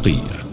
بقية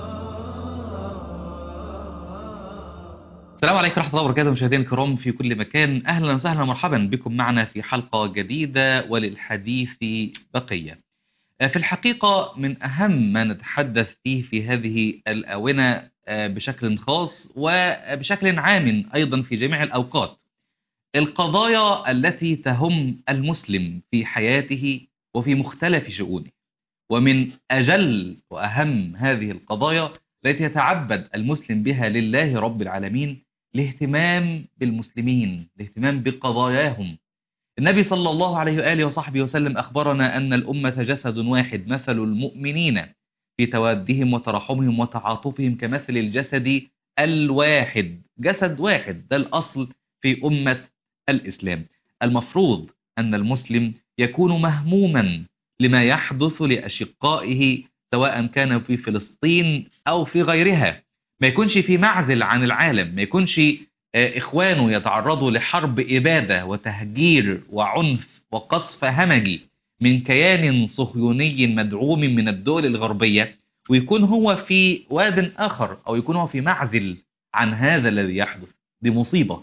السلام عليكم ورحمة الله وبركاته مشاهدينا الكرام في كل مكان أهلا وسهلا ومرحبا بكم معنا في حلقة جديدة وللحديث بقية في الحقيقة من أهم ما نتحدث فيه في هذه الآونة بشكل خاص وبشكل عام أيضا في جميع الأوقات القضايا التي تهم المسلم في حياته وفي مختلف شؤونه ومن أجل وأهم هذه القضايا التي يتعبد المسلم بها لله رب العالمين الاهتمام بالمسلمين الاهتمام بقضاياهم النبي صلى الله عليه وآله وصحبه وسلم أخبرنا أن الأمة جسد واحد مثل المؤمنين في توادهم وترحمهم وتعاطفهم كمثل الجسد الواحد جسد واحد ده الأصل في أمة الإسلام المفروض أن المسلم يكون مهموما لما يحدث لأشقائه سواء كان في فلسطين أو في غيرها ما يكونش في معزل عن العالم ما يكونش إخوانه يتعرضوا لحرب إبادة وتهجير وعنف وقصف همجي من كيان صهيوني مدعوم من الدول الغربية ويكون هو في واد آخر أو يكون هو في معزل عن هذا الذي يحدث دي مصيبة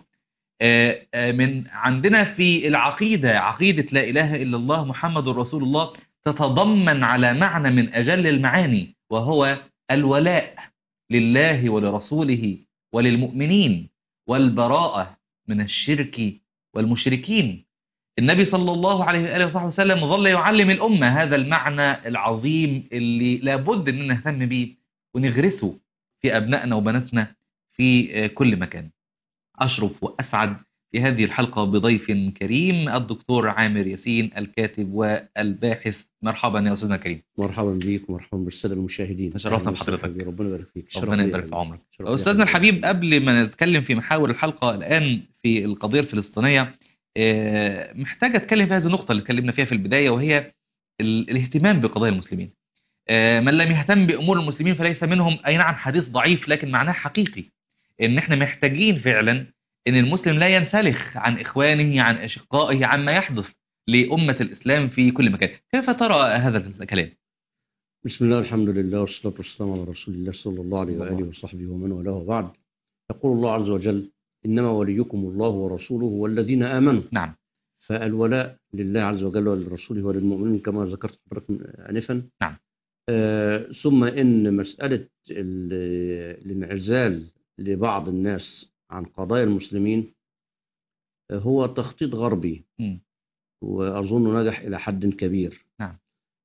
من عندنا في العقيدة عقيدة لا إله إلا الله محمد رسول الله تتضمن على معنى من أجل المعاني وهو الولاء لله ولرسوله وللمؤمنين والبراءة من الشرك والمشركين النبي صلى الله عليه وآله وصحبه وسلم ظل يعلم الأمة هذا المعنى العظيم اللي لابد أن نهتم به ونغرسه في أبنائنا وبناتنا في كل مكان أشرف وأسعد في هذه الحلقة بضيف كريم الدكتور عامر ياسين الكاتب والباحث مرحبا يا أستاذنا الكريم مرحبا بيك ومرحبا بالسادة المشاهدين تشرفنا بحضرتك ربنا يبارك فيك ربنا يبارك في عمرك أستاذنا الحبيب قبل ما نتكلم في محاور الحلقة الآن في القضية الفلسطينية محتاج أتكلم في هذه النقطة اللي اتكلمنا فيها في البداية وهي الاهتمام بقضايا المسلمين من لم يهتم بأمور المسلمين فليس منهم أي نعم حديث ضعيف لكن معناه حقيقي إن احنا محتاجين فعلا ان المسلم لا ينسلخ عن اخوانه عن اشقائه عما يحدث لامه الاسلام في كل مكان كيف ترى هذا الكلام بسم الله الحمد لله والصلاه والسلام على رسول الله صلى الله عليه واله وصحبه ومن والاه وبعد يقول الله عز وجل انما وليكم الله ورسوله والذين امنوا نعم فالولاء لله عز وجل ولرسوله وللمؤمنين كما ذكرت حضرتك انفا نعم آه ثم ان مساله الانعزال لبعض الناس عن قضايا المسلمين هو تخطيط غربي م. وأظن نجح إلى حد كبير نعم.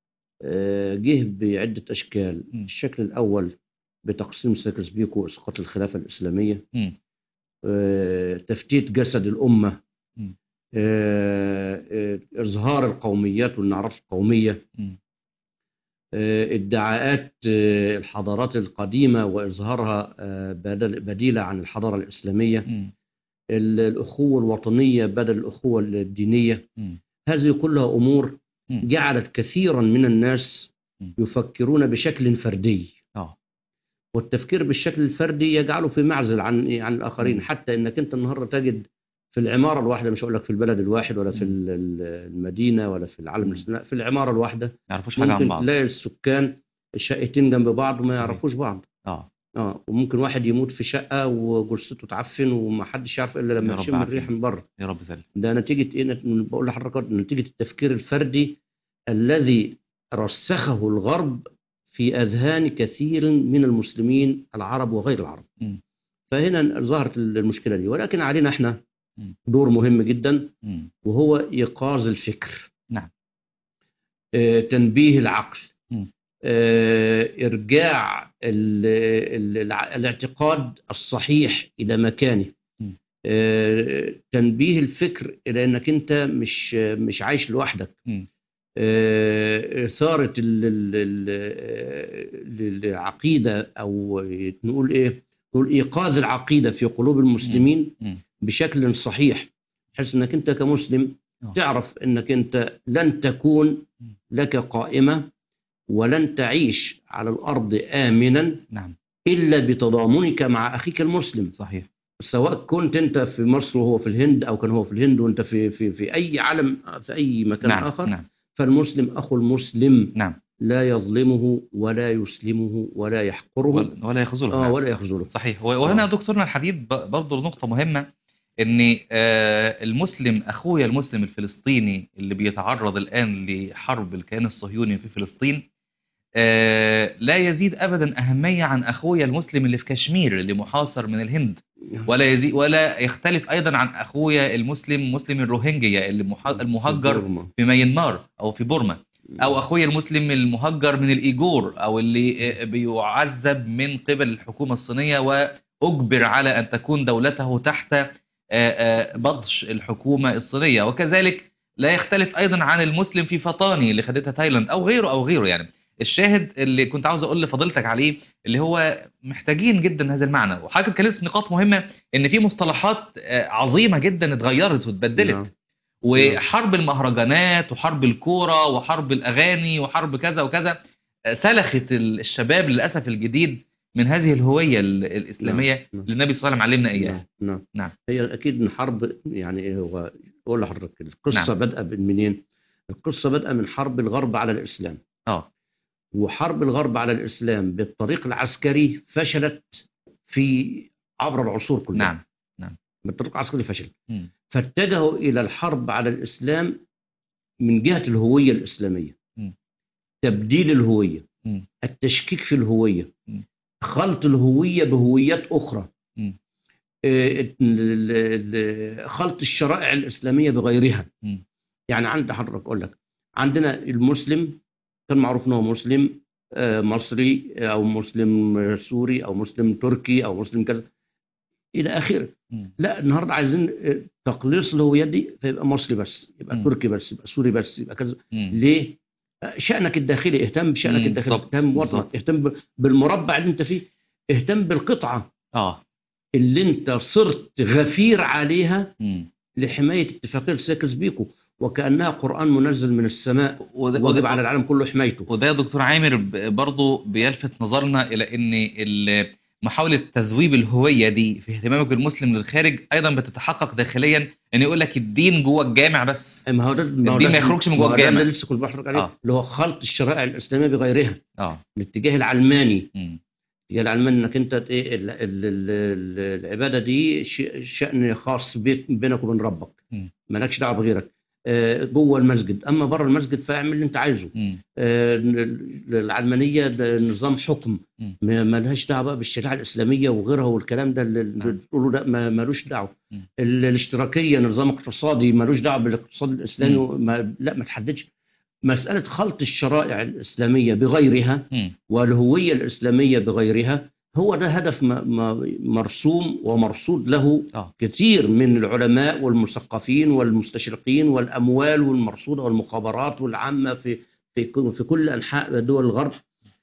جه بعدة أشكال م. الشكل الأول بتقسيم ساكرس بيكو وإسقاط الخلافة الإسلامية م. تفتيت جسد الأمة م. إظهار القوميات والنعرات القومية م. ادعاءات الحضارات القديمة وإظهارها بديلة عن الحضارة الإسلامية م. الأخوة الوطنية بدل الأخوة الدينية م. هذه كلها أمور م. جعلت كثيرا من الناس م. يفكرون بشكل فردي اه والتفكير بالشكل الفردي يجعله في معزل عن عن الآخرين م. حتى أنك أنت النهاردة تجد في العمارة الواحدة مش هقول لك في البلد الواحد ولا في م. المدينة ولا في العالم م. الإسلامي في العمارة الواحدة ما يعرفوش حاجه عن ممكن بعض تلاقي السكان الشقتين جنب بعض وما صحيح. يعرفوش بعض اه اه وممكن واحد يموت في شقه وجثته تعفن ومحدش يعرف الا يا لما رب يشم عافية. الريح من بره يا رب سلم ده نتيجه ايه نت- بقول لحضرتك نتيجه التفكير الفردي الذي رسخه الغرب في اذهان كثير من المسلمين العرب وغير العرب م. فهنا ظهرت المشكله دي ولكن علينا احنا م. دور مهم جدا م. وهو ايقاظ الفكر نعم. آه، تنبيه العقل م. آه، ارجاع ال ال الع- الاعتقاد الصحيح الى مكانه م. آه، تنبيه الفكر الى انك انت مش مش عايش لوحدك م. آه، اثاره ال- ال- ال- العقيده او نقول ايه نقول ايقاظ العقيده في قلوب المسلمين م. بشكل صحيح بحيث انك انت كمسلم آه. تعرف انك انت لن تكون لك قائمه ولن تعيش على الارض امنا نعم الا بتضامنك مع اخيك المسلم صحيح سواء كنت انت في مصر وهو في الهند او كان هو في الهند وانت في في في اي عالم في اي مكان نعم اخر نعم فالمسلم اخو المسلم نعم لا يظلمه ولا يسلمه ولا يحقره ولا ولا يخذله آه نعم. ولا يخذله صحيح و- وهنا آه. دكتورنا الحبيب ب- برضه نقطة مهمة ان آه، المسلم اخويا المسلم الفلسطيني اللي بيتعرض الان لحرب الكيان الصهيوني في فلسطين آه، لا يزيد ابدا اهمية عن اخويا المسلم اللي في كشمير اللي محاصر من الهند ولا يزيد ولا يختلف ايضا عن اخويا المسلم مسلم الروهينجيا اللي مح- المهجر بورما. في ميانمار او في بورما او اخويا المسلم المهجر من الايجور او اللي بيعذب من قبل الحكومه الصينيه واجبر على ان تكون دولته تحت آه، آه، بطش الحكومه الصينيه وكذلك لا يختلف ايضا عن المسلم في فطاني اللي خدتها تايلاند او غيره او غيره يعني الشاهد اللي كنت عاوز اقول لفضيلتك عليه اللي هو محتاجين جدا هذا المعنى وحضرتك اتكلمت في نقاط مهمه ان في مصطلحات آه، عظيمه جدا اتغيرت واتبدلت نعم. وحرب المهرجانات وحرب الكوره وحرب الاغاني وحرب كذا وكذا آه، سلخت ال- الشباب للاسف الجديد من هذه الهويه ال- الاسلاميه نعم. اللي النبي صلى الله عليه وسلم علمنا اياها نعم نعم نعم. هي اكيد ان حرب يعني إيه هو اقول لحضرتك القصه نعم. بادئه من منين؟ القصه بادئه من حرب الغرب على الاسلام اه وحرب الغرب على الاسلام بالطريق العسكري فشلت في عبر العصور كلها نعم بالطريق العسكري فشلت مم. فاتجهوا الى الحرب على الاسلام من جهه الهويه الاسلاميه مم. تبديل الهويه مم. التشكيك في الهويه مم. خلط الهويه بهويات اخرى مم. آه، ال- ال- ال- خلط الشرائع الاسلاميه بغيرها مم. يعني عند حضرتك اقول لك عندنا المسلم كان معروف ان هو مسلم آه، مصري او مسلم آه، سوري او مسلم تركي او مسلم كذا الى اخره مم. لا النهارده عايزين آه، تقليص الهويات دي فيبقى مصري بس يبقى مم. تركي بس يبقى سوري بس يبقى كذا مم. ليه؟ آه، شأنك الداخلي اهتم بشأنك مم، الداخلي بالظبط، اهتم بالظبط. بوطنك اهتم ب- بالمربع اللي انت فيه اهتم بالقطعه اه اللي انت صرت غفير عليها مم. لحمايه اتفاقيه سيكلز بيكو وكانها قران منزل من السماء وده, واجب وده, على العالم كله حمايته وده يا دكتور عامر ب- برضه بيلفت نظرنا الى ان ال- محاولة تذويب الهوية دي في اهتمامك بالمسلم للخارج أيضا بتتحقق داخليا إن يقول لك الدين جوه الجامع بس ما هو ده ما هو الدين ده- ما يخرجش من ما جوه هو ده الجامع. اللي لسه كنت بحرك عليه آه. اللي هو خلط الشرائع الاسلاميه بغيرها اه الاتجاه العلماني مم. الاتجاه العلماني انك انت ايه ال- ال- ال- العباده دي ش- شان خاص بيك بينك وبين ربك مم. مالكش دعوه بغيرك آه، جوه المسجد اما بره المسجد فاعمل اللي انت عايزه مم. آه، ال- العلمانيه ده نظام حكم مم. ما ما لهاش دعوه بقى بالشريعه الاسلاميه وغيرها والكلام ده اللي اللي نعم. بتقولوا ده ما- مالوش دعوه مم. ال- الاشتراكيه نظام اقتصادي مالوش دعوه بالاقتصاد الاسلامي مم. ما لا ما تحددش مساله خلط الشرائع الاسلاميه بغيرها مم. والهويه الاسلاميه بغيرها هو ده هدف م- م- مرسوم ومرصود له اه كثير من العلماء والمثقفين والمستشرقين والاموال والمرصوده والمخابرات والعامه في في ك- في كل انحاء دول الغرب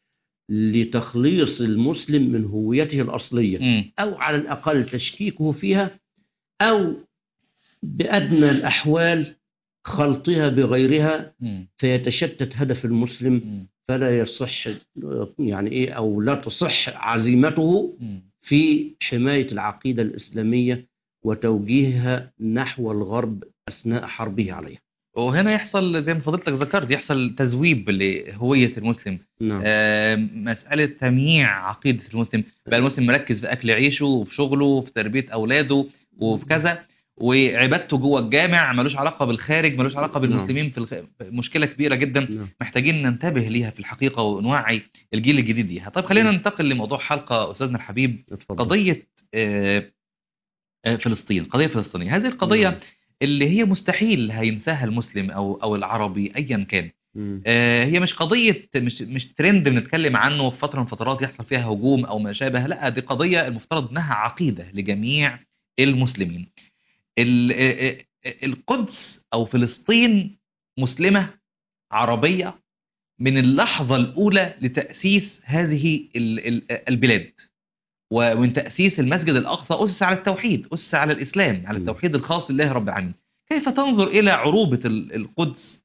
لتخليص المسلم من هويته الاصليه مم. او على الاقل تشكيكه فيها او بادنى الاحوال خلطها بغيرها مم. فيتشتت هدف المسلم مم. فلا يصح يعني ايه او لا تصح عزيمته مم. في حمايه العقيده الاسلاميه وتوجيهها نحو الغرب اثناء حربه عليها. وهنا يحصل زي ما فضلتك ذكرت يحصل تذويب لهوية المسلم نعم آه، مسألة تمييع عقيدة المسلم بقى المسلم مركز في أكل عيشه وفي شغله وفي تربية أولاده وفي كذا وعبادته جوه الجامع ملوش علاقة بالخارج ملوش علاقة بالمسلمين في الخ... مشكلة كبيرة جدا نعم محتاجين ننتبه ليها في الحقيقة ونوعي الجيل الجديد ليها طيب خلينا ننتقل لموضوع حلقة أستاذنا الحبيب اتفضل. قضية آه، آه، فلسطين قضية فلسطينية هذه القضية نعم. اللي هي مستحيل هينساها المسلم أو أو العربي أيا كان مم. آه، هي مش قضية مش مش ترند بنتكلم عنه في فترة من فترات يحصل فيها هجوم أو ما شابه لا دي قضية المفترض إنها عقيدة لجميع المسلمين ال- آه، آه، القدس أو فلسطين مسلمة عربية من اللحظة الأولى لتأسيس هذه ال- ال- البلاد ومن تأسيس المسجد الأقصى أسس على التوحيد أسس على الإسلام على م. التوحيد الخاص لله رب العالمين كيف تنظر إلى عروبة ال- القدس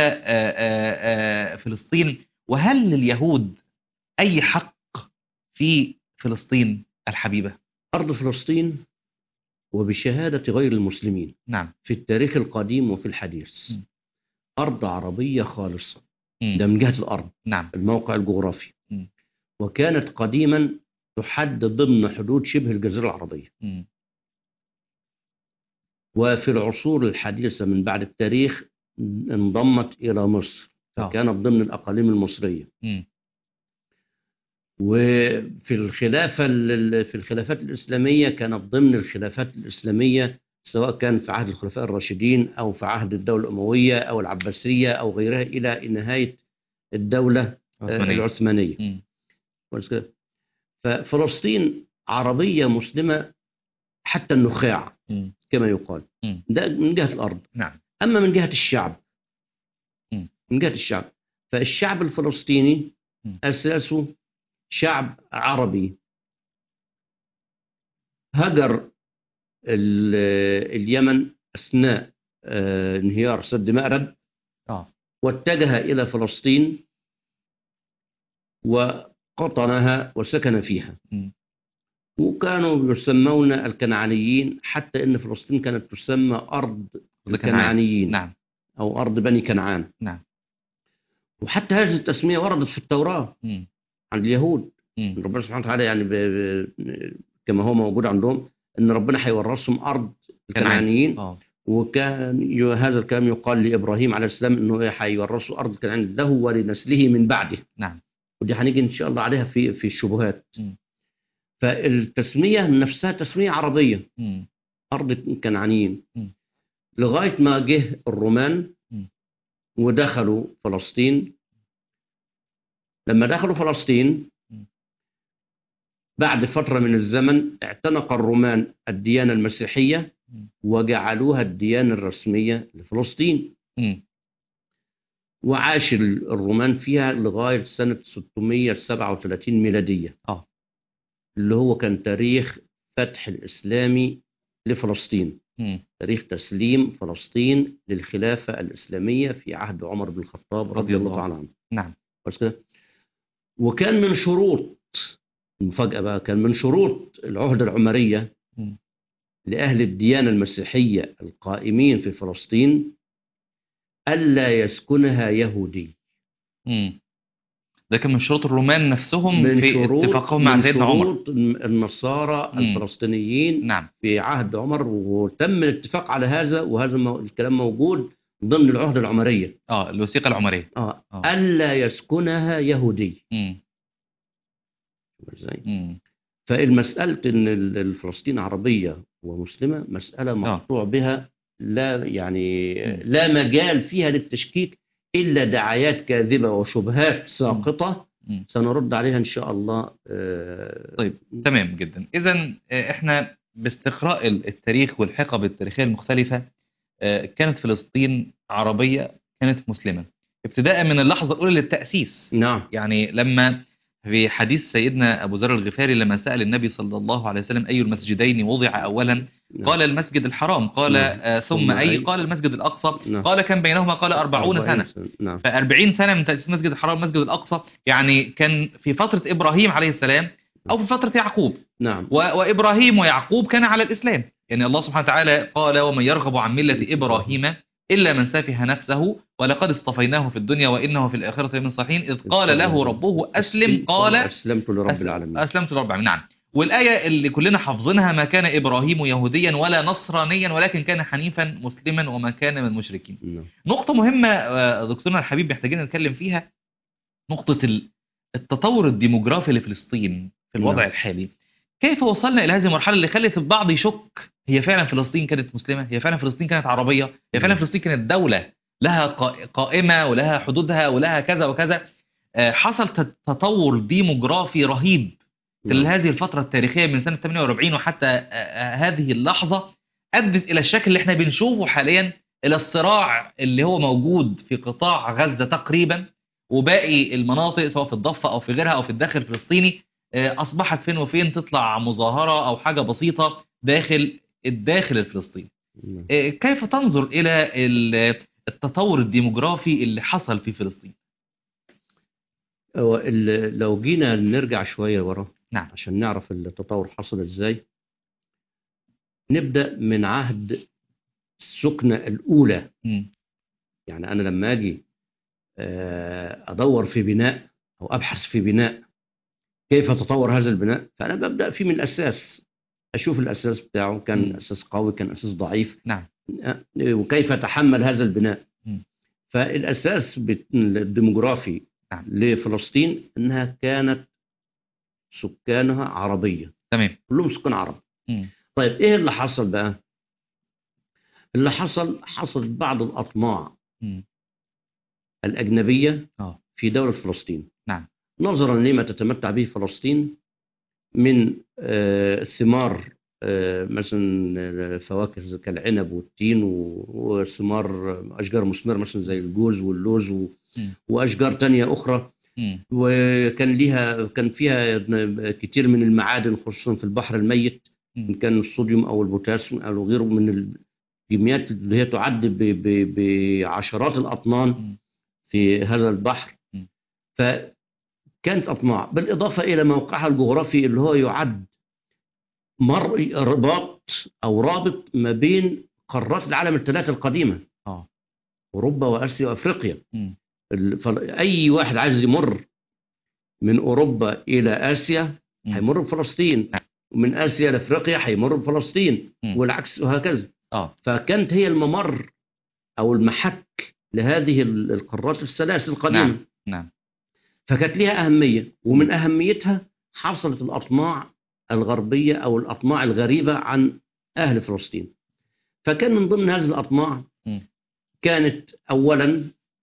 وفلسطين وهل لليهود أي حق في فلسطين الحبيبة ارض فلسطين وبشهاده غير المسلمين نعم في التاريخ القديم وفي الحديث م. ارض عربيه خالصه مم. ده من جهة الأرض نعم الموقع الجغرافي مم. وكانت قديما تحد ضمن حدود شبه الجزيرة العربية مم. وفي العصور الحديثة من بعد التاريخ انضمت إلى مصر آه. فكانت ضمن الأقاليم المصرية مم. وفي الخلافة ال- في الخلافات الإسلامية كانت ضمن الخلافات الإسلامية سواء كان في عهد الخلفاء الراشدين أو في عهد الدولة الأموية أو العباسية أو غيرها إلى نهاية الدولة آه، عثمانية العثمانية مم. كويس كده؟ ففلسطين عربية مسلمة حتى النخاع مم. كما يقال مم. ده من جهة الأرض نعم أما من جهة الشعب مم. من جهة الشعب فالشعب الفلسطيني مم. أساسه شعب عربي هجر ال- اليمن أثناء آه، انهيار سد مأرب اه واتجه إلى فلسطين وقطنها وسكن فيها مم. وكانوا يسمون الكنعانيين حتى ان فلسطين كانت تسمى ارض الكنعانيين نعم او ارض بني كنعان نعم وحتى هذه التسميه وردت في التوراه مم. عند اليهود مم. ربنا سبحانه وتعالى يعني ب... ب... كما هو موجود عندهم ان ربنا هيورثهم ارض الكنعانيين اه وكان ي- هذا الكلام يقال لابراهيم عليه السلام انه إيه هيورثوا ارض الكنعان له ولنسله من بعده نعم ودي هنيجي ان شاء الله عليها في في الشبهات مم. فالتسميه نفسها تسميه عربيه مم. ارض الكنعانيين مم. لغايه ما جه الرومان مم. ودخلوا فلسطين لما دخلوا فلسطين مم. بعد فتره من الزمن اعتنق الرومان الديانه المسيحيه مم. وجعلوها الديانه الرسميه لفلسطين مم. وعاش ال- الرومان فيها لغايه سنه 637 ميلاديه اه اللي هو كان تاريخ فتح الاسلامي لفلسطين مم. تاريخ تسليم فلسطين للخلافة الإسلامية في عهد عمر بن الخطاب رضي الله تعالى عنه نعم بس كده وكان من شروط المفاجأة بقى كان من شروط العهدة العمرية مم. لأهل الديانة المسيحية القائمين في فلسطين ألا يسكنها يهودي مم. ده كان من شروط الرومان نفسهم من في شروط اتفاقهم مع من سيدنا عمر شروط النصارى مم. الفلسطينيين نعم في عهد عمر وتم الاتفاق على هذا وهذا مو- الكلام موجود ضمن العهدة العمرية اه الوثيقه العمريه آه. آه. ألا يسكنها يهودي مم. ازاي مم. فالمسألة إن ال- الفلسطين عربية ومسلمة مسألة مقطوع بها لا يعني مم. لا مجال فيها للتشكيك إلا دعايات كاذبة وشبهات ساقطة مم. سنرد عليها إن شاء الله آه، طيب تمام جدا اذا احنا باستقراء ال- التاريخ والحقب التاريخيه المختلفه آه، كانت فلسطين عربيه كانت مسلمه ابتداء من اللحظه الاولى للتاسيس نعم يعني لما في حديث سيدنا ابو ذر الغفاري لما سال النبي صلى الله عليه وسلم اي المسجدين وضع اولا نعم. قال المسجد الحرام قال نعم. آه ثم ثم اي أي؟ قال المسجد الاقصى نعم. قال كم بينهما قال أربعون سنه نعم ف40 سنه من تاسيس المسجد الحرام والمسجد الاقصى يعني كان في فتره ابراهيم عليه السلام او في فتره يعقوب نعم و- وابراهيم ويعقوب كان على الاسلام يعني الله سبحانه وتعالى قال ومن يرغب عن مله ابراهيم الا من سفه نفسه ولقد اصطفيناه في الدنيا وانه في الاخره من الصالحين اذ قال له ربه اسلم قال أسلمت لرب أس- العالمين اسلمت لرب العالمين نعم والايه اللي كلنا حافظينها ما كان ابراهيم يهوديا ولا نصرانيا ولكن كان حنيفا مسلما وما كان من المشركين نعم. نقطة مهمة آه، دكتورنا الحبيب محتاجين نتكلم فيها نقطة ال- التطور الديموغرافي لفلسطين في الوضع نعم. الحالي كيف وصلنا إلى هذه المرحلة اللي خلت البعض يشك هي فعلا فلسطين كانت مسلمة هي فعلا فلسطين كانت عربية هي فعلا نعم. فلسطين كانت دولة لها قا- قائمة ولها حدودها ولها كذا وكذا آه، حصل تت- تطور ديموغرافي رهيب خلال نعم. هذه الفترة التاريخية من سنة 48 وحتى آه، آه، هذه اللحظة أدت إلى الشكل اللي احنا بنشوفه حاليا إلى الصراع اللي هو موجود في قطاع غزة تقريبا وباقي المناطق سواء في الضفة أو في غيرها أو في الداخل الفلسطيني آه، أصبحت فين وفين تطلع مظاهرة أو حاجة بسيطة داخل الداخل الفلسطيني نعم. آه، كيف تنظر إلى ال- التطور الديموغرافي اللي حصل في فلسطين هو ال- لو جينا نرجع شوية ورا نعم عشان نعرف التطور حصل ازاي نبدأ من عهد السكنة الأولى مم. يعني أنا لما أجي آه، ادور في بناء او ابحث في بناء كيف تطور هذا البناء فانا ببدا فيه من الاساس اشوف الاساس بتاعه كان مم. اساس قوي كان اساس ضعيف نعم آه، وكيف تحمل هذا البناء مم. فالاساس بت- الديموغرافي نعم. لفلسطين انها كانت سكانها عربيه تمام كلهم سكان عرب مم. طيب ايه اللي حصل بقى اللي حصل حصلت بعض الاطماع مم. الاجنبيه اه في دوله فلسطين نعم. نظرا لما تتمتع به فلسطين من آه، ثمار آه، مثلا آه، فواكه كالعنب والتين و- وثمار آه، اشجار مثمره مثلا زي الجوز واللوز و- مم. واشجار تانية اخرى مم. وكان ليها كان فيها كتير من المعادن خصوصا في البحر الميت ان مم. كان الصوديوم او البوتاسيوم او غيره من الكميات اللي هي تعد ب- ب- بعشرات الاطنان مم. في هذا البحر م. فكانت اطماع بالاضافه الى موقعها الجغرافي اللي هو يعد مر رباط او رابط ما بين قارات العالم الثلاثه القديمه اه اوروبا واسيا وافريقيا مم. ال- فل- اي واحد عايز يمر من اوروبا الى اسيا مم. هيمر بفلسطين ومن اسيا لافريقيا هيمر بفلسطين مم. والعكس وهكذا اه فكانت هي الممر او المحك لهذه ال- القارات الثلاث القديمه نعم. نعم فكانت لها اهميه ومن اهميتها حصلت الاطماع الغربيه او الاطماع الغريبه عن اهل فلسطين فكان من ضمن هذه الاطماع م. كانت اولا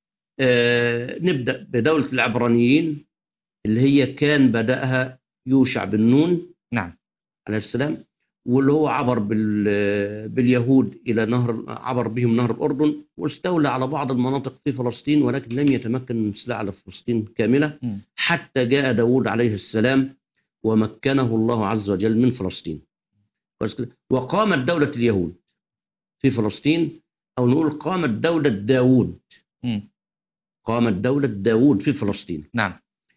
آه، نبدا بدوله العبرانيين اللي هي كان بداها يوشع بن نون نعم عليه السلام واللي هو عبر بال- باليهود الى نهر عبر بهم نهر الاردن واستولى على بعض المناطق في فلسطين ولكن لم يتمكن من الاستيلاء على فلسطين كامله م. حتى جاء داود عليه السلام ومكنه الله عز وجل من فلسطين كويس كده؟ وقامت دولة اليهود في فلسطين أو نقول قامت دولة داود مم. قامت دولة داود في فلسطين نعم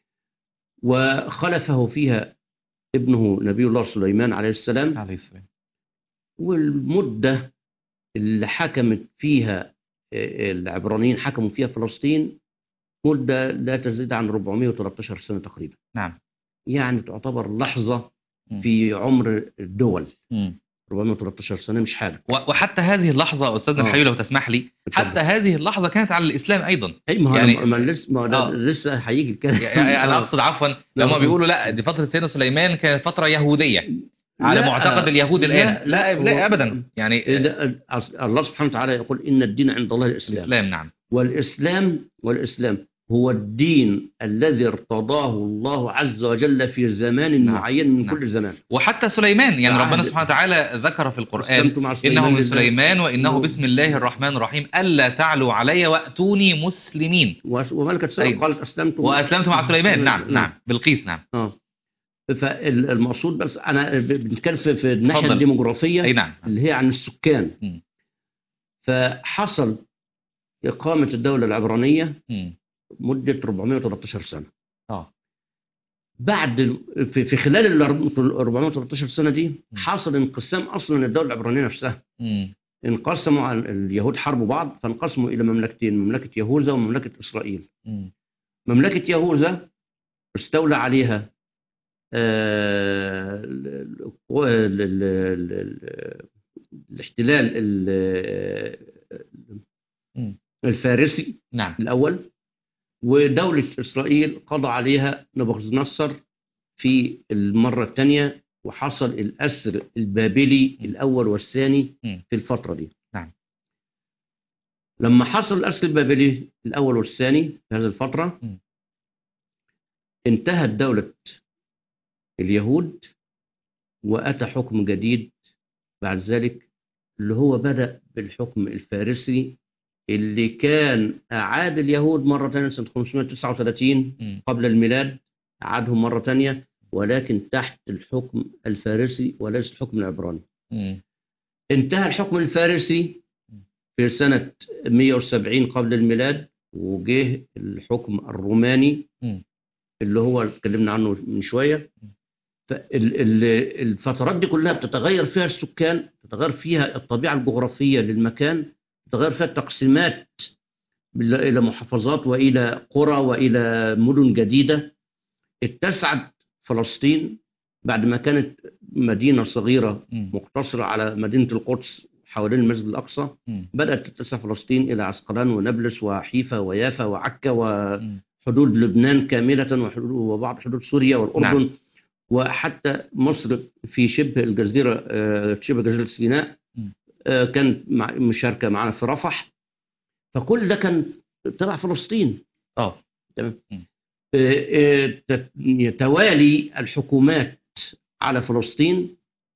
وخلفه فيها ابنه نبي الله سليمان عليه السلام عليه السلام والمدة اللي حكمت فيها آه، العبرانيين حكموا فيها فلسطين مدة لا تزيد عن 413 سنة تقريبا نعم يعني تعتبر لحظة م. في عمر الدول مم. 413 سنة مش حاجة و- وحتى هذه اللحظة أستاذنا آه. الحبيب لو تسمح لي حتى هذه اللحظة كانت على الإسلام أيضا اي ما هو يعني- يعني ما لسه ما هو ده آه. لسه هيجي الكلام يعني أنا آه. أقصد عفوا لما بيقولوا لا دي فترة سيدنا سليمان كانت فترة يهودية على لا، معتقد اليهود لا، الآن لا لا، لا هو- أبدا يعني إيه ده- الله سبحانه وتعالى يقول ان الدين عند الله الاسلام الإسلام نعم والاسلام والاسلام هو الدين الذي ارتضاه الله عز وجل في زمان نعم، معين من نعم. كل زمان وحتى سليمان يعني عهد- ربنا سبحانه وتعالى ذكر في القرآن أسلمت مع إنه من لله. سليمان وإنه و- بسم الله الرحمن الرحيم ألا تعلوا علي وأتوني مسلمين و- وملكة سبأ أيوة. قالت اسلمت وأسلمت مع سليمان نعم نعم بالقيس نعم اه فالمقصود بس انا ب- بنتكلم في في الناحيه اتفضل. الديموغرافيه أي نعم اللي هي عن السكان مم. فحصل إقامة الدولة العبرانية مم. مدة 413 سنة اه بعد ال- في, في خلال ال 413 سنة دي حصل انقسام أصلا الدولة العبرانية نفسها مم. انقسموا عن اليهود حاربوا بعض فانقسموا إلى مملكتين مملكة يهوذا ومملكة إسرائيل مم. مملكة يهوذا استولى عليها آه، ال- ال- ال- ال- ال- ال- الاحتلال ال- مم. الفارسي نعم الأول ودولة إسرائيل قضى عليها نبوخذ نصر في المرة الثانية وحصل الأسر البابلي الأول والثاني مم. في الفترة دي نعم. لما حصل الأسر البابلي الأول والثاني في هذه الفترة مم. انتهت دولة اليهود وأتى حكم جديد بعد ذلك اللي هو بدأ بالحكم الفارسي اللي كان أعاد اليهود مرة ثانية سنة 539 مم. قبل الميلاد أعادهم مرة ثانية ولكن تحت الحكم الفارسي وليس الحكم العبراني مم. انتهى الحكم الفارسي في سنة 170 قبل الميلاد وجه الحكم الروماني مم. اللي هو اتكلمنا عنه من شوية فالفترات دي كلها بتتغير فيها السكان تتغير فيها الطبيعة الجغرافية للمكان تتغير فيها التقسيمات إلى إلى محافظات وإلى قرى وإلى مدن جديدة اتسعت فلسطين بعد ما كانت مدينة صغيرة مم. مقتصرة على مدينة القدس حوالين المسجد الأقصى مم. بدأت تتسع فلسطين إلى عسقلان ونابلس وحيفا ويافا وعكا مم. وحدود لبنان كاملة وحدود وبعض حدود سوريا والأردن نعم. وحتى مصر في شبه الجزيرة آه، شبه جزيرة سيناء مم. آه، كانت مع- مشاركة معنا في رفح فكل ده كان تبع فلسطين اه آه، آه، ت- توالي الحكومات على فلسطين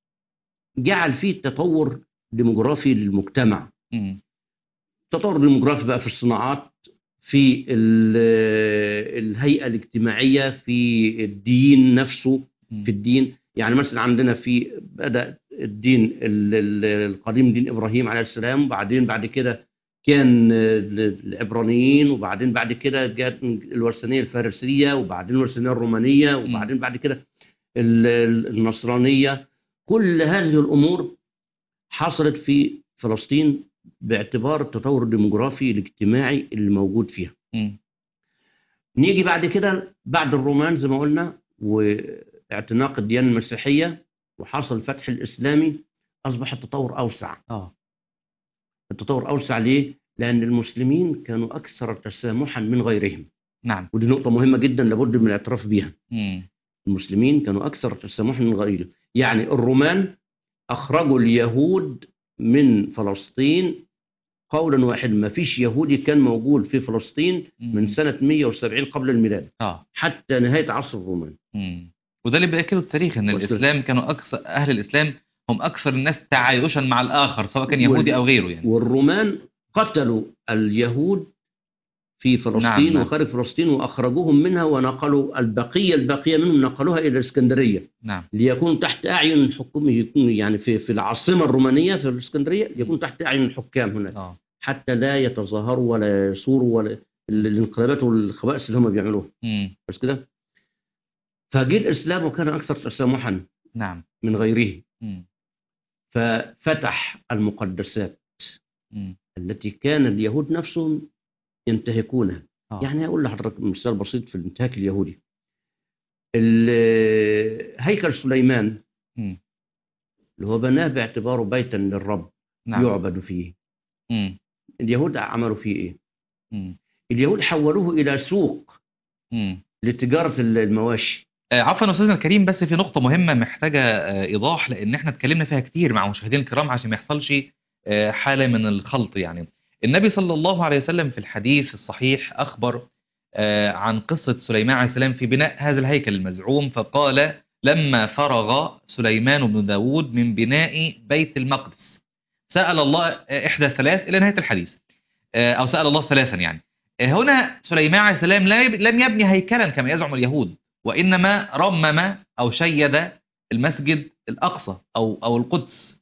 جعل فيه تطور ديموغرافي للمجتمع مم. تطور ديموغرافي بقى في الصناعات في ال- الهيئة الاجتماعية في الدين نفسه مم. في الدين يعني مثلا عندنا في بدأ الدين ال- ال- القديم دين إبراهيم عليه السلام وبعدين بعد كده كان ال- العبرانيين وبعدين بعد كده جاءت الوثنية الفارسية وبعدين الوثنية الرومانية وبعدين بعد كده ال- ال- النصرانية كل هذه الأمور حصلت في فلسطين باعتبار التطور الديموغرافي الاجتماعي اللي موجود فيها مم. نيجي بعد كده بعد الرومان زي ما قلنا واعتناق الديانة المسيحية وحصل الفتح الإسلامي أصبح التطور أوسع اه التطور أوسع ليه؟ لأن المسلمين كانوا أكثر تسامحا من غيرهم نعم ودي نقطة مهمة جدا لابد من الاعتراف بها مم. المسلمين كانوا أكثر تسامحا من غيرهم يعني الرومان أخرجوا اليهود من فلسطين قولا واحدا ما فيش يهودي كان موجود في فلسطين مم. من سنة 170 قبل الميلاد اه حتى نهاية عصر الرومان مم. وده اللي بيأكده التاريخ ان وصلت. الاسلام كانوا اكثر اهل الاسلام هم اكثر الناس تعايشا مع الاخر سواء كان وال- يهودي او غيره يعني والرومان قتلوا اليهود في فلسطين نعم، نعم. وخارج فلسطين وأخرجوهم منها ونقلوا البقية البقية منهم نقلوها إلى الإسكندرية نعم ليكون تحت أعين الحكومة يكون يعني في في العاصمة الرومانية في الإسكندرية يكون تحت أعين الحكام هناك اه حتى لا يتظاهروا ولا يثوروا ولا ال- الانقلابات والخبائث اللي هم بيعملوها مم. بس كده فجه الإسلام وكان أكثر تسامحا نعم من غيره مم. ففتح المقدسات مم. التي كان اليهود نفسهم ينتهكونها آه. يعني أقول لحضرتك مثال بسيط في الانتهاك اليهودي ال- هيكل سليمان مم. اللي هو بناه باعتباره بيتا للرب نعم يعبد فيه مم. اليهود عملوا فيه ايه مم. اليهود حولوه الى سوق مم. لتجاره المواشي آه، عفوا يا استاذنا الكريم بس في نقطة مهمة محتاجة آه، إيضاح لأن احنا اتكلمنا فيها كتير مع مشاهدينا الكرام عشان ما يحصلش آه، حالة من الخلط يعني. النبي صلى الله عليه وسلم في الحديث الصحيح أخبر آه، عن قصة سليمان عليه السلام في بناء هذا الهيكل المزعوم فقال لما فرغ سليمان بن داود من بناء بيت المقدس سأل الله آه، إحدى الثلاث إلى نهاية الحديث آه، أو سأل الله ثلاثا يعني. آه، هنا سليمان عليه السلام لا يب- لم يبني هيكلا كما يزعم اليهود وإنما رمم أو شيد المسجد الأقصى أو أو القدس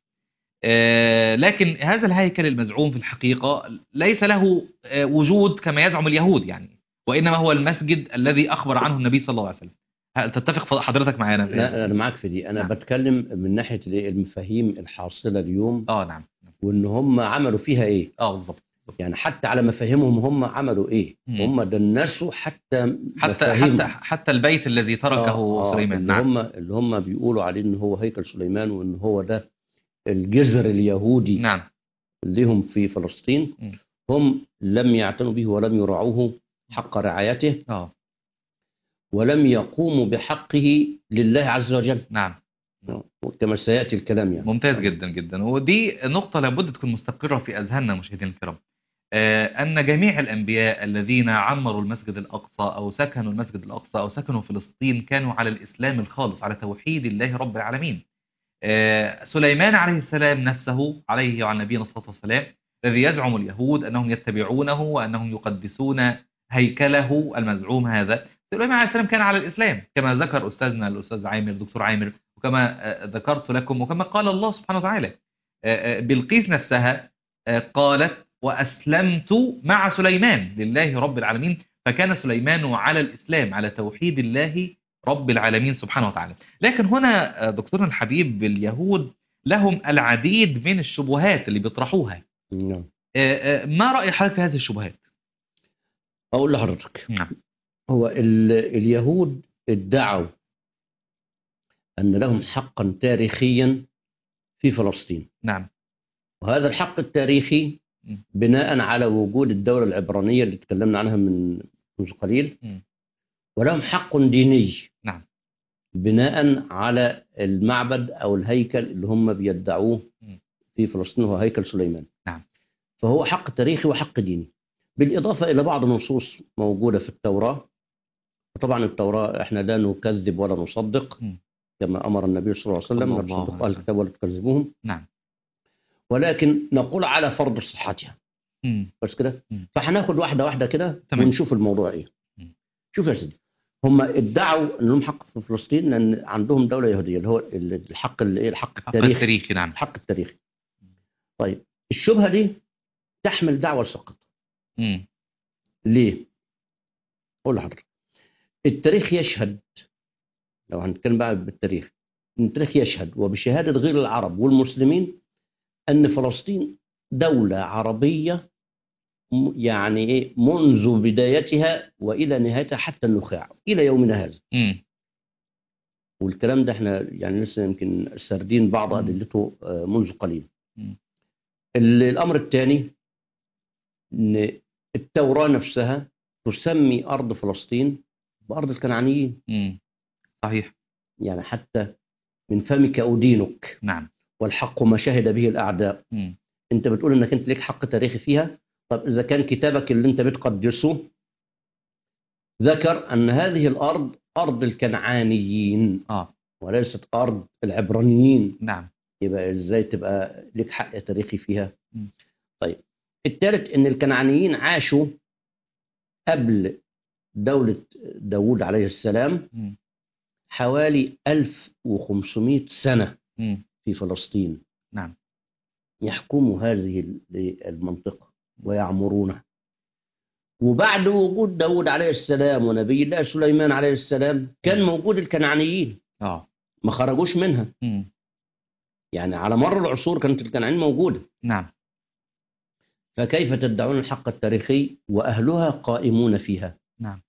آه، لكن هذا الهيكل المزعوم في الحقيقة ليس له آه، وجود كما يزعم اليهود يعني وإنما هو المسجد الذي أخبر عنه النبي صلى الله عليه وسلم هل تتفق حضرتك معانا في هذا؟ لا انا معاك في دي انا نعم. بتكلم من ناحيه الإيه؟ المفاهيم الحاصله اليوم اه نعم وان هم عملوا فيها ايه اه بالظبط يعني حتى على مفاهيمهم هم عملوا ايه مم. هم دنسوا حتى حتى مفاهيم- حتى حتى البيت الذي تركه آه، آه، سليمان اللي نعم هم اللي هم بيقولوا عليه ان هو هيكل سليمان وان هو ده الجذر اليهودي نعم لهم في فلسطين مم. هم لم يعتنوا به ولم يراعوه حق رعايته اه ولم يقوموا بحقه لله عز وجل نعم كما سياتي الكلام يعني ممتاز جدا جدا ودي نقطة لابد تكون مستقرة في أذهاننا مشاهدينا الكرام آه، أن جميع الأنبياء الذين عمروا المسجد الأقصى أو سكنوا المسجد الأقصى أو سكنوا فلسطين كانوا على الإسلام الخالص على توحيد الله رب العالمين آه، سليمان عليه السلام نفسه عليه وعلى نبينا الصلاة والسلام الذي يزعم اليهود أنهم يتبعونه وأنهم يقدسون هيكله المزعوم هذا سليمان عليه السلام كان على الإسلام كما ذكر أستاذنا الأستاذ عامر دكتور عامر وكما آه، ذكرت لكم وكما قال الله سبحانه وتعالى آه، آه، بلقيس نفسها آه، قالت وأسلمت مع سليمان لله رب العالمين فكان سليمان على الإسلام على توحيد الله رب العالمين سبحانه وتعالى لكن هنا آه، دكتورنا الحبيب اليهود لهم العديد من الشبهات اللي بيطرحوها نعم آه، آه، ما رأي حضرتك في هذه الشبهات؟ اقول لحضرتك نعم هو ال... اليهود ادعوا ان لهم حقا تاريخيا في فلسطين نعم وهذا الحق التاريخي م. بناء على وجود الدولة العبرانية اللي تكلمنا عنها من منذ قليل م. ولهم حق ديني نعم بناء على المعبد أو الهيكل اللي هم بيدعوه م. في فلسطين هو هيكل سليمان نعم. فهو حق تاريخي وحق ديني بالإضافة إلى بعض النصوص موجودة في التوراة وطبعا التوراة احنا لا نكذب ولا نصدق م. كما أمر النبي صلى الله عليه وسلم صلى لا الله تصدقوا عليه أهل الكتاب ولا تكذبوهم نعم ولكن نقول على فرض صحتها مم. بس كده مم. فهناخد واحده واحده كده تمام. ونشوف الموضوع ايه مم. شوف يا سيدي هم ادعوا ان لهم حق في فلسطين لان عندهم دوله يهوديه اللي هو ال- الحق اللي ايه الحق حق التاريخي التاريخي نعم الحق التاريخي طيب الشبهه دي تحمل دعوه سقط مم. ليه؟ اقول لحضرتك التاريخ يشهد لو هنتكلم بقى بالتاريخ التاريخ يشهد وبشهاده غير العرب والمسلمين ان فلسطين دوله عربيه م- يعني ايه منذ بدايتها والى نهايتها حتى النخاع الى يومنا هذا مم. والكلام ده احنا يعني لسه يمكن سردين بعض مم. ادلته آه، منذ قليل مم. ال- الامر الثاني ان التوراه نفسها تسمي ارض فلسطين بارض الكنعانيين مم. صحيح يعني حتى من فمك ادينك نعم والحق ما شهد به الاعداء مم. انت بتقول انك انت ليك حق تاريخي فيها طب اذا كان كتابك اللي انت بتقدسه ذكر ان هذه الارض ارض الكنعانيين اه وليست ارض العبرانيين نعم يبقى ازاي تبقى ليك حق تاريخي فيها م. طيب الثالث ان الكنعانيين عاشوا قبل دولة داوود عليه السلام مم. حوالي 1500 سنة مم. في فلسطين نعم يحكموا هذه ال- المنطقة ويعمرونها وبعد وجود داود عليه السلام ونبي الله سليمان عليه السلام كان موجود الكنعانيين اه ما خرجوش منها مم. يعني على مر العصور كانت الكنعانيين موجودة نعم فكيف تدعون الحق التاريخي وأهلها قائمون فيها نعم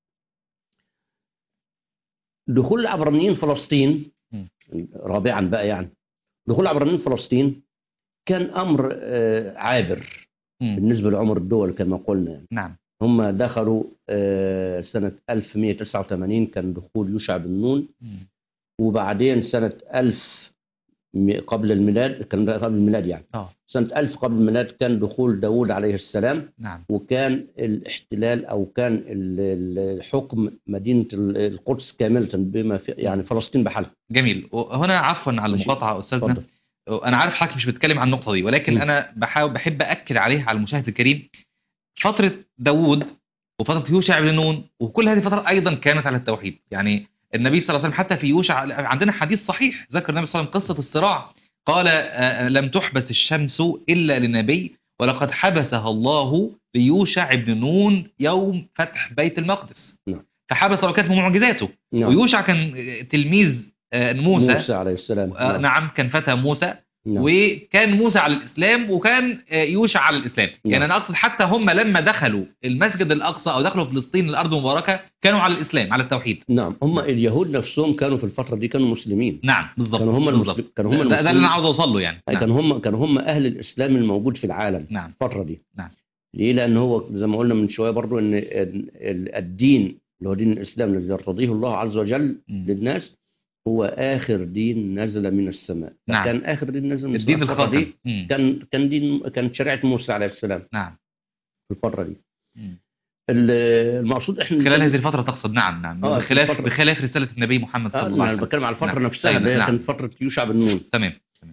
دخول العبرانيين فلسطين م. رابعا بقى يعني دخول العبرانيين فلسطين كان أمر آه، عابر مم. بالنسبة لعمر الدول كما قلنا يعني. نعم هم دخلوا آه، سنة 1189 كان دخول يوشع بن نون مم. وبعدين سنة 1000 م- قبل الميلاد كان ده قبل الميلاد يعني اه سنة 1000 قبل الميلاد كان دخول داود عليه السلام نعم وكان الاحتلال أو كان ال- ال- الحكم مدينة ال- القدس كاملة بما في يعني فلسطين بحالها جميل وهنا عفوا على ماشي. المقاطعه استاذنا اتفضل انا عارف حضرتك مش بتتكلم عن النقطه دي ولكن م. انا بحاول بحب اكد عليها على المشاهد الكريم فتره داوود وفتره يوشع بن نون وكل هذه الفتره ايضا كانت على التوحيد يعني النبي صلى الله عليه وسلم حتى في يوشع عندنا حديث صحيح ذكر النبي صلى الله عليه وسلم قصه الصراع قال آه، لم تحبس الشمس الا لنبي ولقد حبسها الله ليوشع بن نون يوم فتح بيت المقدس نعم. فحبس وكانت من معجزاته نعم ويوشع كان تلميذ آه، موسى, موسى عليه السلام آه، نعم. نعم كان فتى موسى نعم. وكان موسى على الاسلام وكان آه، يوشع على الاسلام يعني نعم. انا اقصد حتى هم لما دخلوا المسجد الاقصى او دخلوا فلسطين الارض المباركه كانوا على الاسلام على التوحيد نعم هم اليهود نفسهم كانوا في الفترة دي كانوا مسلمين نعم بالظبط كانوا هم بالظبط. المسلمين كانوا هم ده, ده اللي المسلمين انا عاوز اوصل له يعني نعم. كانوا هم كانوا هم أهل الإسلام الموجود في العالم نعم الفترة دي نعم. ليه؟ لأن هو زي ما قلنا من شوية برضو إن ال- ال- الدين اللي هو دين الإسلام الذي يرتضيه الله عز وجل مم. للناس هو آخر دين نزل من السماء نعم. فكان آخر دين نزل من الدين السماء الفترة الخاتم دي مم. كان كان دين كانت شريعة موسى عليه السلام نعم في الفترة دي مم. ال- المقصود احنا خلال هذه الفتره تقصد نعم نعم آه، بخلاف الفترة- بخلاف رساله النبي محمد آه صلى الله عليه أنا وسلم بتكلم على الفترة نعم. نفسها أيوة، اللي هي نعم. كانت فترة يوشع بن نون تمام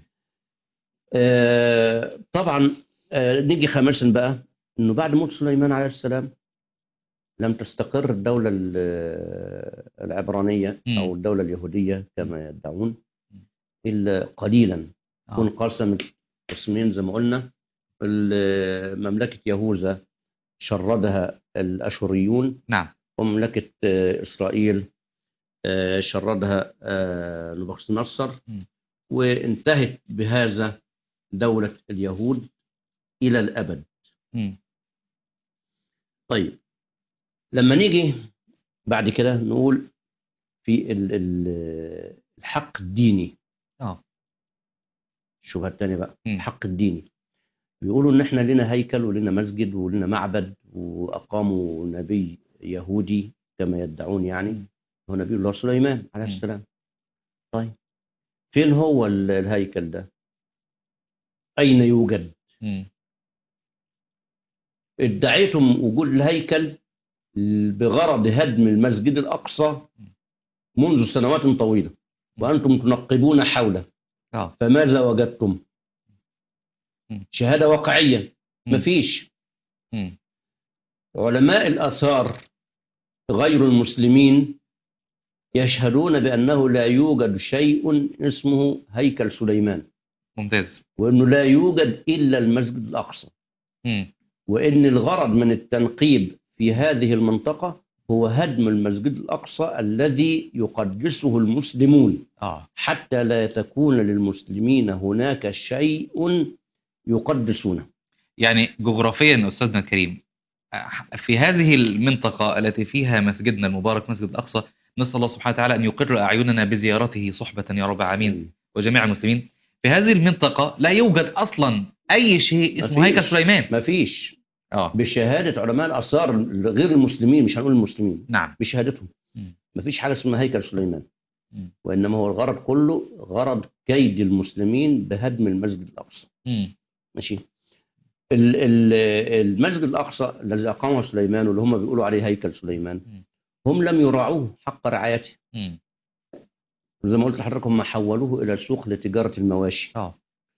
آه، طبعا آه، نيجي خامسا بقى انه بعد موت سليمان عليه السلام لم تستقر الدولة ال- العبرانية مم. او الدولة اليهودية كما يدعون الا قليلا آه. وانقسمت قسمين زي ما قلنا ال- مملكة يهوذا شردها الاشوريون نعم ومملكة آه، اسرائيل آه، شردها آه، نبوخذ نصر مم. وانتهت بهذا دولة اليهود إلى الأبد مم. طيب لما نيجي بعد كده نقول في ال- ال- الحق الديني اه الشبهه الثانيه بقى مم. الحق الديني بيقولوا ان احنا لنا هيكل ولنا مسجد ولنا معبد واقاموا نبي يهودي كما يدعون يعني هو نبي الله سليمان عليه مم. السلام طيب فين هو ال- الهيكل ده اين يوجد مم. ادعيتم وجود الهيكل بغرض هدم المسجد الأقصى منذ سنوات طويلة وأنتم تنقبون حوله اه فماذا وجدتم مم. شهادة واقعية مم. مفيش مم. علماء الآثار غير المسلمين يشهدون بأنه لا يوجد شيء اسمه هيكل سليمان ممتاز وأنه لا يوجد إلا المسجد الأقصى مم. وان الغرض من التنقيب في هذه المنطقه هو هدم المسجد الاقصى الذي يقدسه المسلمون اه حتى لا تكون للمسلمين هناك شيء يقدسونه يعني جغرافيا استاذنا الكريم في هذه المنطقة التي فيها مسجدنا المبارك مسجد الأقصى نسأل الله سبحانه وتعالى أن يقر أعيننا بزيارته صحبة يا رب العالمين وجميع المسلمين في هذه المنطقة لا يوجد أصلا أي شيء اسمه مفيش. هيكل سليمان مفيش اه بشهاده علماء الاثار غير المسلمين مش هنقول المسلمين نعم بشهادتهم مم. مفيش حاجه اسمها هيكل سليمان مم. وانما هو الغرض كله غرض كيد المسلمين بهدم المسجد الاقصى مم. ماشي ال- ال- المسجد الاقصى الذي اقامه سليمان واللي هم بيقولوا عليه هيكل سليمان مم. هم لم يراعوه حق رعايته مم. زي ما قلت لحضرتك هم حولوه الى سوق لتجاره المواشي اه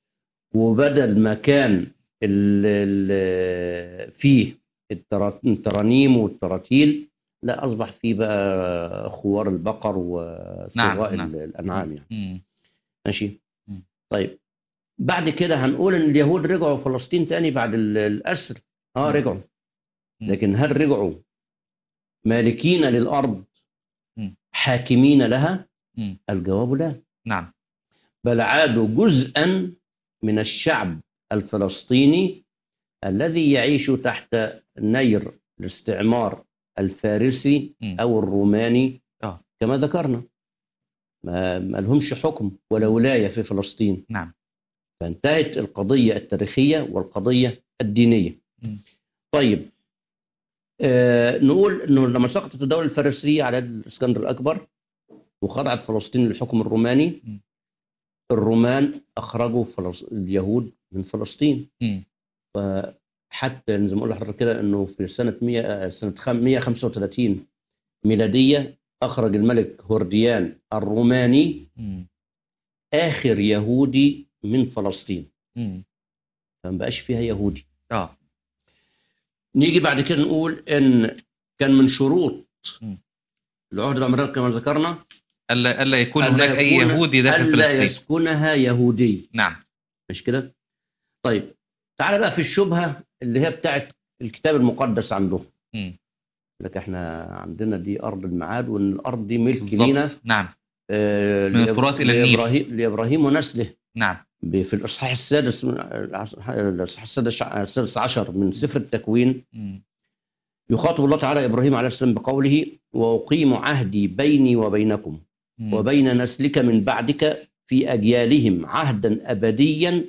وبدل ما كان ال- ال- فيه الترا- الترانيم والتراتيل لا اصبح فيه بقى خوار البقر وصغاء نعم. ال- الانعام يعني مم. ماشي مم. طيب بعد كده هنقول ان اليهود رجعوا فلسطين تاني بعد ال- الاسر اه مم. رجعوا مم. لكن هل رجعوا مالكين للارض مم. حاكمين لها مم. الجواب لا نعم بل عادوا جزءا من الشعب الفلسطيني الذي يعيش تحت نير الاستعمار الفارسي مم. او الروماني آه. كما ذكرنا ما ما لهمش حكم ولا ولايه في فلسطين نعم فانتهت القضيه التاريخيه والقضيه الدينيه مم. طيب آه نقول انه لما سقطت الدوله الفارسيه على يد الاسكندر الاكبر وخضعت فلسطين للحكم الروماني مم. الرومان اخرجوا فلس... اليهود من فلسطين مم. فحتى زي ما اقول لحضرتك كده انه في سنه 100 آه، سنه خم- 135 ميلاديه اخرج الملك هورديان الروماني مم. اخر يهودي من فلسطين مم. فما بقاش فيها يهودي اه نيجي بعد كده نقول ان كان من شروط مم. العهد العمراني كما ذكرنا الا الا يكون ألا هناك اي يكون- يهودي داخل الا فلسطين يسكنها يهودي نعم مش كده طيب تعال بقى في الشبهه اللي هي بتاعت الكتاب المقدس عندهم مم. لك احنا عندنا دي ارض الميعاد وان الارض دي ملك بالضبط. لينا نعم آه، من لإب- الفرات إلى النيل. لابراهيم لابراهيم ونسله نعم ب- في الاصحاح السادس من الاصحاح السادس السادس عشر من سفر التكوين مم. يخاطب الله تعالى ابراهيم عليه السلام بقوله واقيم عهدي بيني وبينكم مم. وبين نسلك من بعدك في اجيالهم عهدا ابديا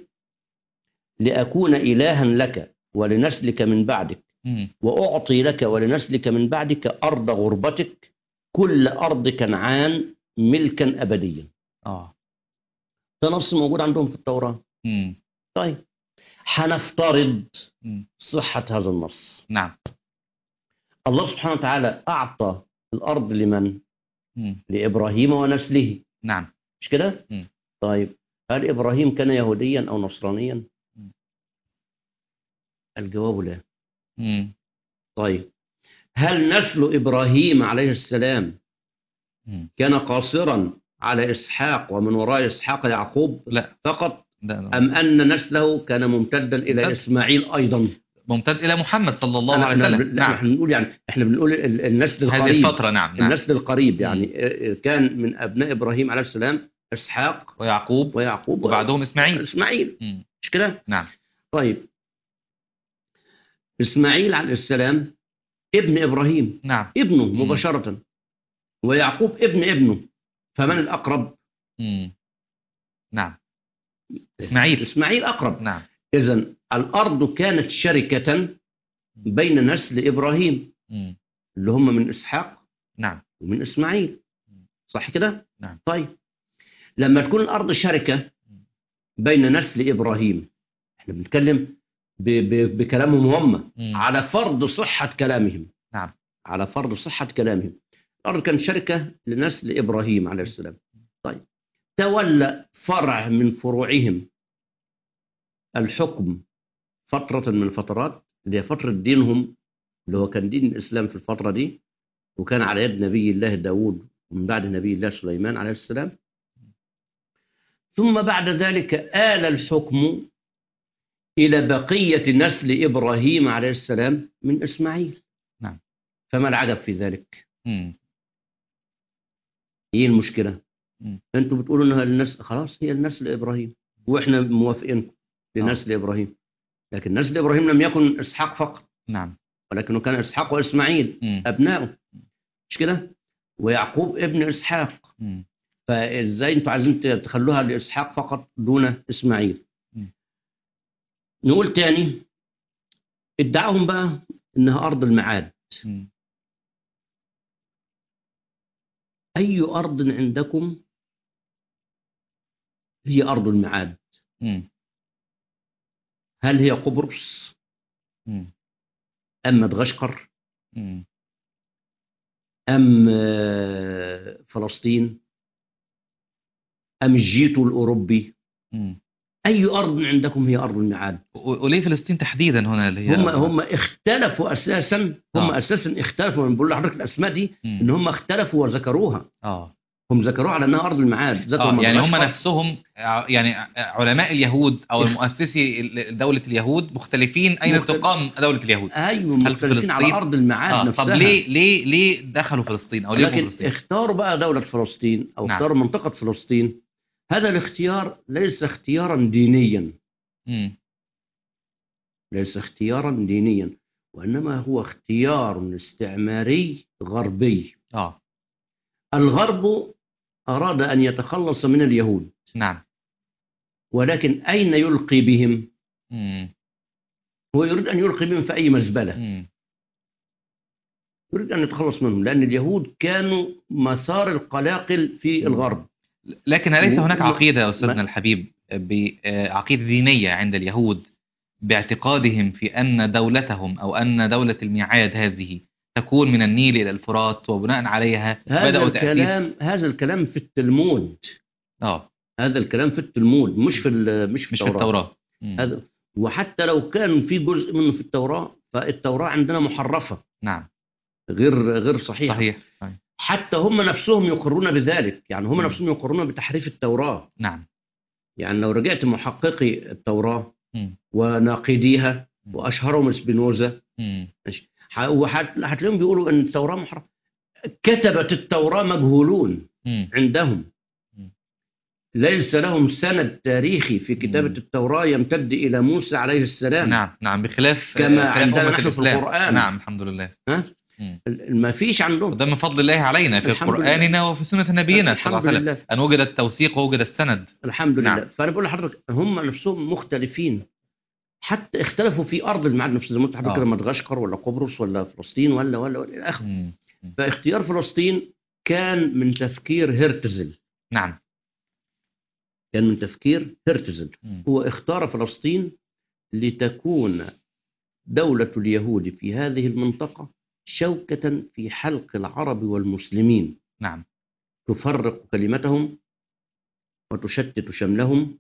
لاكون الها لك ولنسلك من بعدك مم. واعطي لك ولنسلك من بعدك ارض غربتك كل ارض كنعان ملكا ابديا اه ده نص موجود عندهم في التوراه مم. طيب هنفترض مم. صحه هذا النص نعم الله سبحانه وتعالى اعطى الارض لمن مم. لابراهيم ونسله نعم مش كده مم. طيب هل ابراهيم كان يهوديا او نصرانيا مم. الجواب لا مم. طيب هل نسل ابراهيم عليه السلام مم. كان قاصرا على اسحاق ومن وراء اسحاق يعقوب لا فقط ده ده ام ان نسله كان ممتدا الى ممتد. اسماعيل ايضا ممتد الى محمد صلى الله أنا- عليه أنا- وسلم لا نعم احنا بنقول يعني احنا بنقول ال- النسل هذه القريب الفترة نعم نعم النسل القريب يعني آه، كان من ابناء ابراهيم عليه السلام اسحاق ويعقوب ويعقوب وبعدهم اسماعيل اسماعيل مم. مش كده نعم طيب اسماعيل عليه السلام ابن ابراهيم نعم ابنه مم. مباشره ويعقوب ابن ابنه فمن الاقرب مم. نعم إسماعيل اسماعيل اقرب نعم اذا الارض كانت شركه بين نسل ابراهيم مم. اللي هم من اسحاق نعم ومن اسماعيل صح كده نعم. طيب لما تكون الارض شركه بين نسل ابراهيم احنا بنتكلم ب ب بكلامهم هم مم. على فرض صحه كلامهم نعم. على فرض صحه كلامهم الارض كانت شركه لنسل ابراهيم عليه السلام طيب تولى فرع من فروعهم الحكم فتره من الفترات اللي هي فتره دينهم اللي هو كان دين الاسلام في الفتره دي وكان على يد نبي الله داود ومن بعد نبي الله سليمان عليه السلام ثم بعد ذلك آل الحكم إلى بقية نسل إبراهيم عليه السلام من إسماعيل نعم. فما العجب في ذلك مم. إيه المشكلة مم. أنتوا بتقولوا إنها النسل خلاص هي النسل إبراهيم وإحنا موافقين لنسل إبراهيم لكن نسل إبراهيم لم يكن إسحاق فقط نعم ولكنه كان إسحاق وإسماعيل مم. أبنائه مش كده ويعقوب ابن إسحاق مم. فازاي انتوا عايزين تخلوها لاسحاق فقط دون اسماعيل مم. نقول تاني ادعاهم بقى انها ارض المعاد مم. اي ارض عندكم هي ارض المعاد مم. هل هي قبرص مم. ام مدغشقر مم. ام آه، فلسطين ام الجيتو الاوروبي مم. اي ارض عندكم هي ارض المعاد و- وليه فلسطين تحديدا هنا اللي هي هم هم اختلفوا اساسا هم آه. اساسا اختلفوا انا بقول لحضرتك الاسماء دي مم. ان هم اختلفوا وذكروها اه هم ذكروها على انها ارض المعاد ذكروا اه يعني هم مدغشقر. نفسهم ع- يعني ع- علماء اليهود او اخ- المؤسسي ال- دولة اليهود مختلفين اين مختلف- تقام دولة اليهود ايوه هل في مختلفين على فلسطين؟ ارض المعاد اه نفسها طب ليه ليه ليه دخلوا فلسطين او ليه يبقوا لكن فلسطين اختاروا بقى دوله فلسطين او نعم. اختاروا منطقه فلسطين هذا الاختيار ليس اختيارا دينيا مم. ليس اختيارا دينيا وانما هو اختيار استعماري غربي اه الغرب اراد ان يتخلص من اليهود نعم ولكن اين يلقي بهم مم. هو يريد ان يلقي بهم في اي مزبله مم. يريد ان يتخلص منهم لان اليهود كانوا مسار القلاقل في الغرب لكن أليس و- هناك ما- عقيدة يا أستاذنا ما- الحبيب بعقيدة دينية عند اليهود باعتقادهم في أن دولتهم أو أن دولة الميعاد هذه تكون من النيل إلى الفرات وبناء عليها هذا بدأوا تأسيس الكلام هذا الكلام في التلمود آه هذا الكلام في التلمود مش في ال- مش في مش في التوراة التوراة مم. هذا وحتى لو كان في جزء منه في التوراة فالتوراة عندنا محرفة نعم غير غير صحيحة صحيح صحيح. حتى هم نفسهم يقرون بذلك يعني هم مم. نفسهم يقرون بتحريف التوراة نعم يعني لو رجعت محققي التوراة مم. وناقديها مم. واشهرهم سبينوزا مم. ح- وحت- هتلاقيهم بيقولوا ان التوراة محرفة كتبة التوراة مجهولون مم. عندهم مم. ليس لهم سند تاريخي في كتابة مم. التوراة يمتد إلى موسى عليه السلام نعم نعم بخلاف كما خلاف عندنا أمة نحن في الإسلام. القرآن. نعم الحمد لله ها؟ مم. ما فيش عندهم وده من فضل الله علينا في الحمد لله. قرآننا وفي سنة نبينا صلى الله الحمد عليه وسلم لله أن وجد التوثيق ووجد السند الحمد لله نعم. فأنا بقول لحضرتك هم نفسهم مختلفين حتى اختلفوا في أرض المعاد نفسه زي ما قلت لحضرتك آه. كده مدغشقر ولا قبرص ولا فلسطين ولا ولا ولا إلى آخره مم. فاختيار فلسطين كان من تفكير هرتزل نعم كان من تفكير هرتزل مم. هو اختار فلسطين لتكون دولة اليهود في هذه المنطقة شوكة في حلق العرب والمسلمين نعم تفرق كلمتهم وتشتت شملهم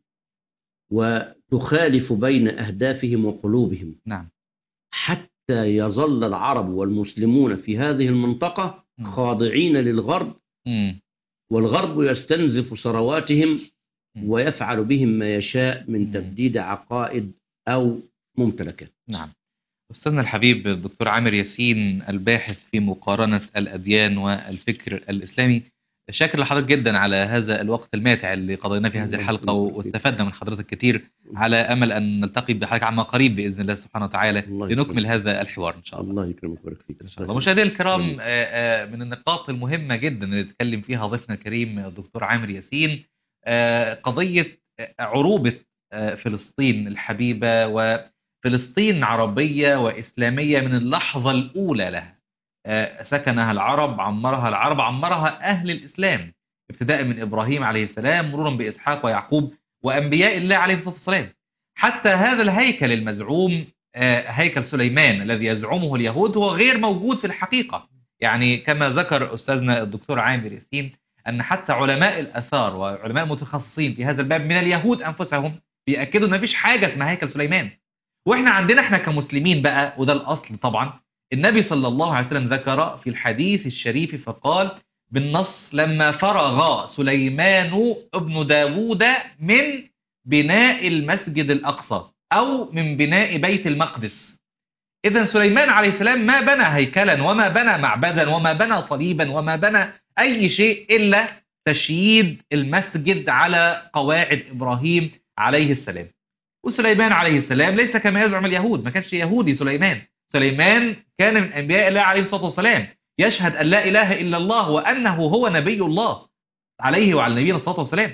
وتخالف بين أهدافهم وقلوبهم نعم حتى يظل العرب والمسلمون في هذه المنطقة مم. خاضعين للغرب مم. والغرب يستنزف ثرواتهم مم. ويفعل بهم ما يشاء من مم. تبديد عقائد أو ممتلكات نعم أستاذنا الحبيب الدكتور عامر ياسين الباحث في مقارنة الأديان والفكر الإسلامي شاكر لحضرتك جدا على هذا الوقت الماتع اللي قضيناه في هذه الله الحلقة يبارك فيك. واستفدنا من حضرتك كتير على أمل أن نلتقي بحضرتك عما قريب بإذن الله سبحانه وتعالى الله لنكمل يكرمك. هذا الحوار إن شاء الله الله يكرمك ويبارك فيك إن شاء الله مشاهدينا الكرام آمين. آه، آه، من النقاط المهمة جدا اللي اتكلم فيها ضيفنا الكريم الدكتور عامر ياسين آه، قضية آه، عروبة آه، فلسطين الحبيبة وفلسطين عربية وإسلامية من اللحظة الأولى لها آه، سكنها العرب عمرها العرب عمرها أهل الإسلام ابتداء من إبراهيم عليه السلام مرورا بإسحاق ويعقوب وأنبياء الله عليه الصلاة والسلام حتى هذا الهيكل المزعوم آه، هيكل سليمان الذي يزعمه اليهود هو غير موجود في الحقيقة يعني كما ذكر أستاذنا الدكتور عامر ياسين أن حتى علماء الآثار وعلماء المتخصصين في هذا الباب من اليهود أنفسهم بيأكدوا أن مفيش حاجة اسمها هيكل سليمان وإحنا عندنا إحنا كمسلمين بقى وده الأصل طبعا النبي صلى الله عليه وسلم ذكر في الحديث الشريف فقال بالنص لما فرغ سليمان ابن داوود من بناء المسجد الأقصى أو من بناء بيت المقدس إذا سليمان عليه السلام ما بنى هيكلا وما بنى معبدا وما بنى صليبا وما بنى أي شيء إلا تشييد المسجد على قواعد إبراهيم عليه السلام وسليمان عليه السلام ليس كما يزعم اليهود ما كانش يهودي سليمان سليمان كان من أنبياء الله عليه الصلاة والسلام يشهد أن لا إله إلا الله وأنه هو نبي الله عليه وعلى نبينا الصلاة والسلام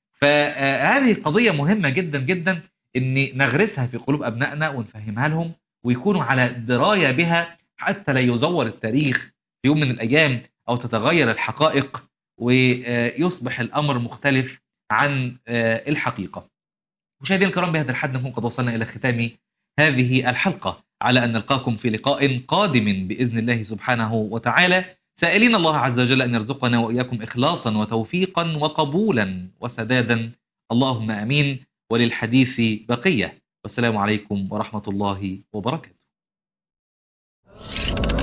فهذه قضية مهمة جدا جدا ان نغرسها في قلوب ابنائنا ونفهمها لهم ويكونوا على درايه بها حتى لا يزور التاريخ في يوم من الايام او تتغير الحقائق ويصبح الامر مختلف عن آه، الحقيقه. مشاهدينا الكرام بهذا الحد نكون قد وصلنا الى ختام هذه الحلقه على ان نلقاكم في لقاء قادم باذن الله سبحانه وتعالى سائلين الله عز وجل ان يرزقنا واياكم اخلاصا وتوفيقا وقبولا وسدادا اللهم امين وللحديث بقية والسلام عليكم ورحمة الله وبركاته